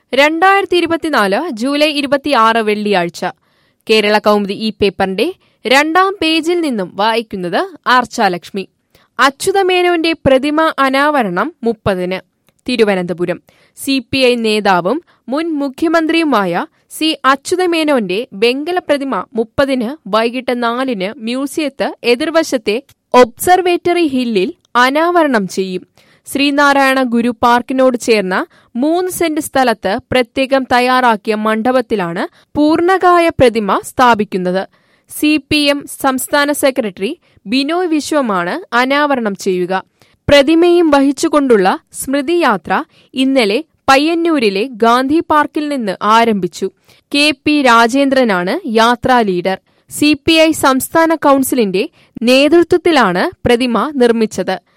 രണ്ടായിരത്തി ഇരുപത്തിനാല് ജൂലൈ ഇരുപത്തിയാറ് വെള്ളിയാഴ്ച കേരള കൗമുദി ഈ പേപ്പറിന്റെ രണ്ടാം പേജിൽ നിന്നും വായിക്കുന്നത് ആർച്ചാലക്ഷ്മി അച്യുതമേനോന്റെ പ്രതിമ അനാവരണം മുപ്പതിന് തിരുവനന്തപുരം സി പി ഐ നേതാവും മുൻ മുഖ്യമന്ത്രിയുമായ സി അച്യുതമേനോന്റെ വെങ്കല പ്രതിമ മുപ്പതിന് വൈകിട്ട് നാലിന് മ്യൂസിയത്ത് എതിർവശത്തെ ഒബ്സർവേറ്ററി ഹില്ലിൽ അനാവരണം ചെയ്യും ശ്രീനാരായണ ഗുരു പാർക്കിനോട് ചേർന്ന മൂന്ന് സെന്റ് സ്ഥലത്ത് പ്രത്യേകം തയ്യാറാക്കിയ മണ്ഡപത്തിലാണ് പൂർണ്ണകായ പ്രതിമ സ്ഥാപിക്കുന്നത് സി പി എം സംസ്ഥാന സെക്രട്ടറി ബിനോയ് വിശ്വമാണ് അനാവരണം ചെയ്യുക പ്രതിമയും വഹിച്ചുകൊണ്ടുള്ള സ്മൃതിയാത്ര ഇന്നലെ പയ്യന്നൂരിലെ ഗാന്ധി പാർക്കിൽ നിന്ന് ആരംഭിച്ചു കെ പി രാജേന്ദ്രനാണ് യാത്രാ ലീഡർ സി പി ഐ സംസ്ഥാന കൌൺസിലിന്റെ നേതൃത്വത്തിലാണ് പ്രതിമ നിർമ്മിച്ചത്